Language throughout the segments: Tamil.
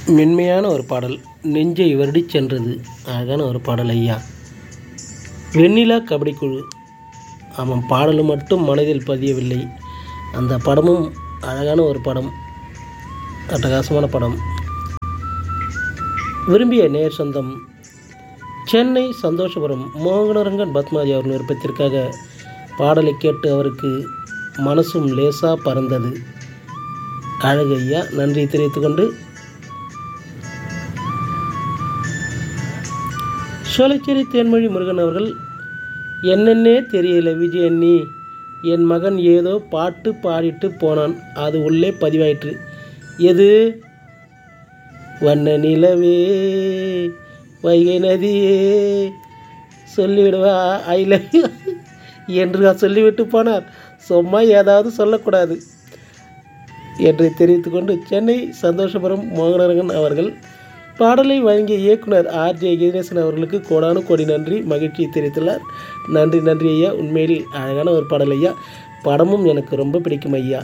மென்மையான ஒரு பாடல் நெஞ்சை வருடிச் சென்றது அழகான ஒரு பாடல் ஐயா வெண்ணிலா கபடி குழு ஆமாம் பாடலும் மட்டும் மனதில் பதியவில்லை அந்த படமும் அழகான ஒரு படம் அட்டகாசமான படம் விரும்பிய நேர் சொந்தம் சென்னை சந்தோஷபுரம் மோகனரங்கன் பத்மாஜி அவர்கள் விருப்பத்திற்காக பாடலை கேட்டு அவருக்கு மனசும் லேசா பறந்தது அழகு ஐயா நன்றி தெரிவித்துக்கொண்டு சோலைச்சேரி தேன்மொழி முருகன் அவர்கள் என்னென்னே தெரியல விஜயண்ணி என் மகன் ஏதோ பாட்டு பாடிட்டு போனான் அது உள்ளே பதிவாயிற்று எது வண்ண நிலவே வைகை நதியே சொல்லிவிடுவா ஐ லவ் யூ என்று சொல்லிவிட்டு போனார் சும்மா ஏதாவது சொல்லக்கூடாது என்று தெரிவித்துக்கொண்டு சென்னை சந்தோஷபுரம் மோகனரங்கன் அவர்கள் பாடலை வழங்கிய இயக்குனர் ஆர்ஜே கணேசன் அவர்களுக்கு கோடானு கோடி நன்றி மகிழ்ச்சியை தெரிவித்துள்ளார் நன்றி நன்றி ஐயா உண்மையில் அழகான ஒரு பாடல் ஐயா படமும் எனக்கு ரொம்ப பிடிக்கும் ஐயா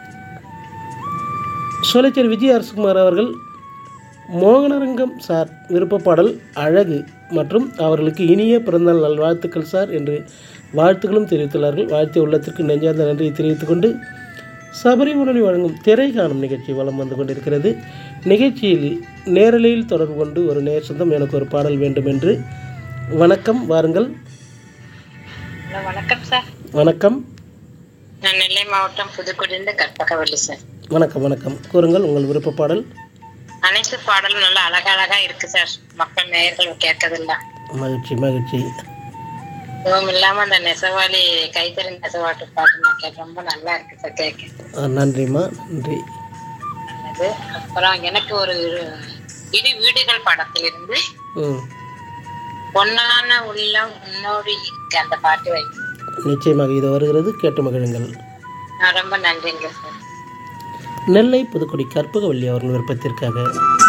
சோலைச்சேரி விஜய் அரசுகுமார் அவர்கள் மோகனரங்கம் சார் விருப்ப பாடல் அழகு மற்றும் அவர்களுக்கு இனிய பிறந்தநாள் நல்வாழ்த்துக்கள் சார் என்று வாழ்த்துக்களும் தெரிவித்துள்ளார்கள் வாழ்த்திய உள்ளத்திற்கு நெஞ்சார்ந்த நன்றியை தெரிவித்துக்கொண்டு சபரிமலை வழங்கும் திரை காணும் நிகழ்ச்சி வலம் வந்து கொண்டிருக்கிறது நிகழ்ச்சியில் நேரலையில் தொடர்பு கொண்டு ஒரு நேர் சொந்தம் எனக்கு ஒரு பாடல் வேண்டும் என்று வணக்கம் வாருங்கள் ஹலோ வணக்கம் சார் வணக்கம் நான் நெல்லை மாவட்டம் புதுக்குடியிருந்து கற்பகவல்லி சார் வணக்கம் வணக்கம் கூறுங்கள் உங்கள் விருப்ப பாடல் அனைத்து பாடலும் நல்லா அழகழகா இருக்கு சார் மக்கள் நேயர்கள் கேட்கறதில்ல மகிழ்ச்சி மகிழ்ச்சி இதுவும் இல்லாம அந்த நெசவாளி கைத்தறி நெசவாட்டு பாட்டு நான் கேட்க ரொம்ப நல்லா இருக்கு சார் கேட்க ஆ, நன்றிம்மா நன்றி நல்லது அப்புறம் எனக்கு ஒரு இரு வீடுகள் படத்திலிருந்து ம் பொன்னான உள்ளம் உன்னோடு இருக்கு அந்த பாட்டு வைங்க நிச்சயமாக இது வருகிறது கேட்டு மகிழுங்கள் நான் ரொம்ப நன்றிங்க சார் நெல்லை புதுக்குடி கற்பகவல்லி அவர்கள் விருப்பத்திற்காக